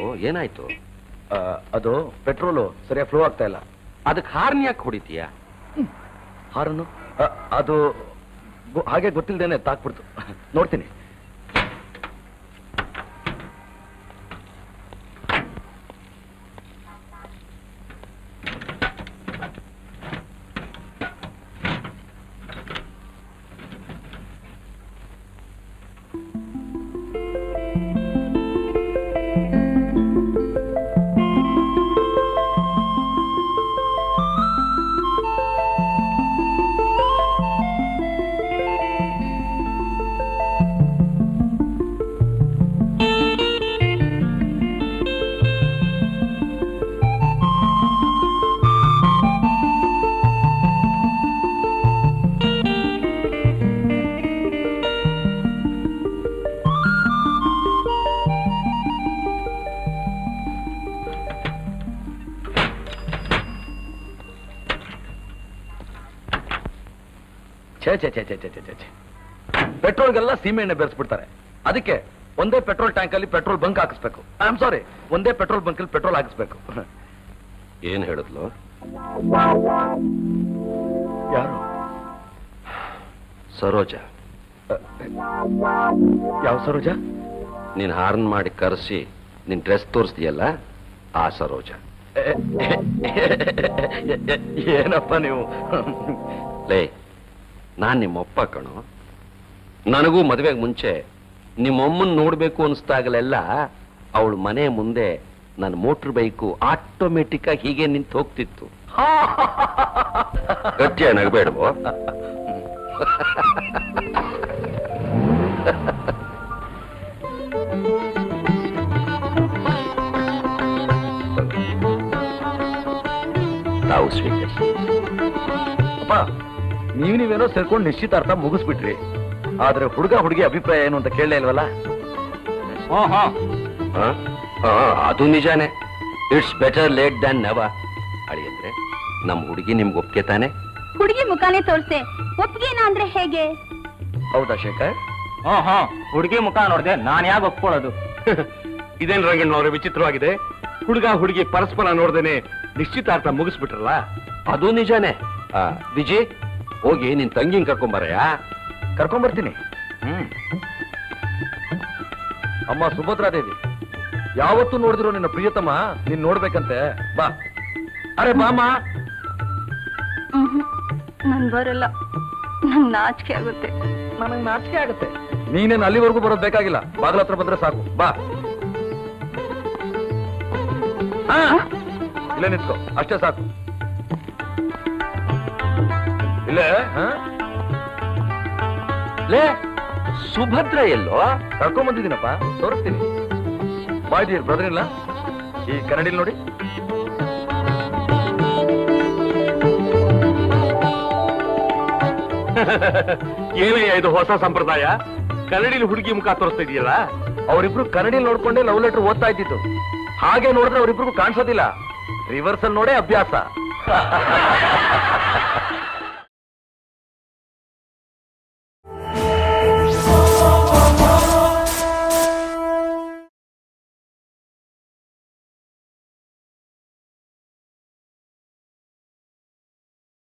ಏನಾಯ್ತು ಆ, ಅದು ಪೆಟ್ರೋಲು ಸರಿಯಾಗಿ ಫ್ಲೋ ಆಗ್ತಾ ಇಲ್ಲ ಅದಕ್ಕೆ ಹಾರ್ನ್ ಯಾಕೆ ಹೊಡಿತೀಯ ಹಾರನ್ನು ಆ, ಅದು ಗೊ- ಹಾಗೆ ಗೊತ್ತಿಲ್ದೇನೆ ತಾಕ್ಬಿಡ್ತು ನೋಡ್ತೀನಿ ಛೇ ಛೇ ಛೇ ಛೇ ಛೇ ಛೇ ಛೇ ಛೇ ಪೆಟ್ರೋಲ್ಗೆಲ್ಲ ಸೀಮೆ ಎಣ್ಣೆ ಬೆರೆಸ್ಬಿಡ್ತಾರೆ ಅದಕ್ಕೆ ಒಂದೇ ಪೆಟ್ರೋಲ್ ಟ್ಯಾಂಕ್ ಅಲ್ಲಿ ಪೆಟ್ರೋಲ್ ಬಂಕ್ ಹಾಕಿಸ್ಬೇಕು ಐ ಆಮ್ ಸಾರಿ ಒಂದೇ ಪೆಟ್ರೋಲ್ ಬಂಕ್ ಅಲ್ಲಿ ಪೆಟ್ರೋಲ್ ಹಾಕಿಸ್ಬೇಕು ಏನ್ ಹೇಳಿದ್ಲು ಯಾರು ಸರೋಜ ಯಾವ ಸರೋಜ ನೀನ್ ಹಾರ್ನ್ ಮಾಡಿ ಕರೆಸಿ ನಿನ್ ಡ್ರೆಸ್ ತೋರಿಸ್ತೀಯಲ್ಲ ಆ ಸರೋಜ ಏನಪ್ಪ ನೀವು ಲೇ ನಾನ್ ನಿಮ್ಮಪ್ಪ ಕಣೋ ನನಗೂ ಮದುವೆಗೆ ಮುಂಚೆ ನಿಮ್ಮಮ್ಮನ್ ನೋಡ್ಬೇಕು ಅನ್ಸ್ದಾಗಲೆಲ್ಲ ಅವಳು ಮನೆ ಮುಂದೆ ನನ್ನ ಮೋಟರ್ ಬೈಕು ಆಟೋಮೆಟಿಕ್ ಆಗಿ ಹೀಗೆ ನಿಂತು ಹೋಗ್ತಿತ್ತು ಗಟ್ಟಿಯ ನಗಬೇಡವೋ ತಾವು ಸ್ವೀಕರಿಸಿ ಅಪ್ಪ ನೀವ್ ನೀವೇನೋ ಸೇರ್ಕೊಂಡು ನಿಶ್ಚಿತಾರ್ಥ ಮುಗಿಸ್ಬಿಟ್ರಿ ಆದ್ರೆ ಹುಡುಗ ಹುಡುಗಿ ಅಭಿಪ್ರಾಯ ಏನು ಅಂತ ಕೇಳಲೇ ಇಲ್ವಲ್ಲ ಆ? ಆ, ಅದು ನಿಜಾನೇ it's better late than never ಅಳಿಯಂದ್ರೆ ನಮ್ ಹುಡುಗಿ ನಿಮ್ಗೆ ಒಪ್ಗೆ ತಾನೆ ಹುಡುಗಿ ಮುಖಾನೇ ತೋರ್ಸೆ ಒಪ್ಪಿಗೆನಾ ಅಂದ್ರೆ ಹೇಗೆ ಹೌದಾ ಶೇಖರ್ ಹ್ಮ್ ಹ್ಮ್ ಹುಡುಗಿ ಮುಖ ನೋಡ್ದೆ ನಾನ್ ಯಾಕೆ ಒಪ್ಕೊಳ್ಳೋದು ಇದೇನ್ ರಂಗಣ್ಣವ್ರೆ ವಿಚಿತ್ರವಾಗಿದೆ ಹುಡುಗ ಹುಡುಗಿ ಪರಸ್ಪರ ನೋಡ್ದೇನೆ ನಿಶ್ಚಿತಾರ್ಥ ಮುಗಿಸ್ಬಿಟ್ರಲ್ಲ ಅದು ನಿಜಾನೇ ಆ, ವಿಜಿ ಹೋಗಿ ನಿನ್ ತಂಗಿನ್ ಕರ್ಕೊಂಬರಯ್ಯ ಕರ್ಕೊಂಬರ್ತೀನಿ ಹ್ಮ್ ಅಮ್ಮ ಸುಭದ್ರಾದೇವಿ ಯಾವತ್ತೂ ನೋಡಿದಿರೋ ನಿನ್ನ ಪ್ರಿಯತಮ ನೀನ್ ನೋಡ್ಬೇಕಂತೆ ಬಾ ಅರೆ ಬಾಮ್ಮ ನನ್ ಬರಲ್ಲ ನಂಗ್ ನಾಚಿಕೆ ಆಗುತ್ತೆ ನನಗೆ ನಾಚಿಕೆ ಆಗುತ್ತೆ ನೀನೇನು ಅಲ್ಲಿವರೆಗೂ ಬರೋದು ಬೇಕಾಗಿಲ್ಲ ಬಾಗಿಲ ಹತ್ರ ಬಂದ್ರೆ ಸಾಕು ಬಾ ಹಾ, ಇಲ್ಲೇ ನಿಂತ್ಕೋ ಅಷ್ಟೇ ಸಾಕು ಇಲ್ಲೇ ಹಾ? ಲೇ ಸುಭದ್ರ ಎಲ್ಲೋ ಕರ್ಕೊಂಡ್ ಬಂದಿದ್ದೀನಪ್ಪ ತೋರಿಸ್ತೀನಿ ಬಾಯ್ ಡಿಯರ್ ಬ್ರದರ್ ಇಲ್ಲ ಈ ಕನ್ನಡಿಲಿ ನೋಡಿ ಏನಯ್ಯ ಇದು ಹೊಸ ಸಂಪ್ರದಾಯ ಕನ್ನಡಿಲಿ ಹುಡುಗಿ ಮುಖ ತೋರಿಸ್ತಾ ಇದೆಯಲ್ಲ ಅವರಿಬ್ರು ಕನ್ನಡಿಲಿ ನೋಡ್ಕೊಂಡೇ ಲವ್ ಲೆಟರ್ ಓದ್ತಾ ಇದ್ದಿದ್ದು ಹಾಗೆ ನೋಡಿದ್ರೆ ಅವರಿಬ್ರಿಗೂ ಕಾಣಿಸೋದಿಲ್ಲ ರಿವರ್ಸಲ್ ನೋಡೇ ಅಭ್ಯಾಸ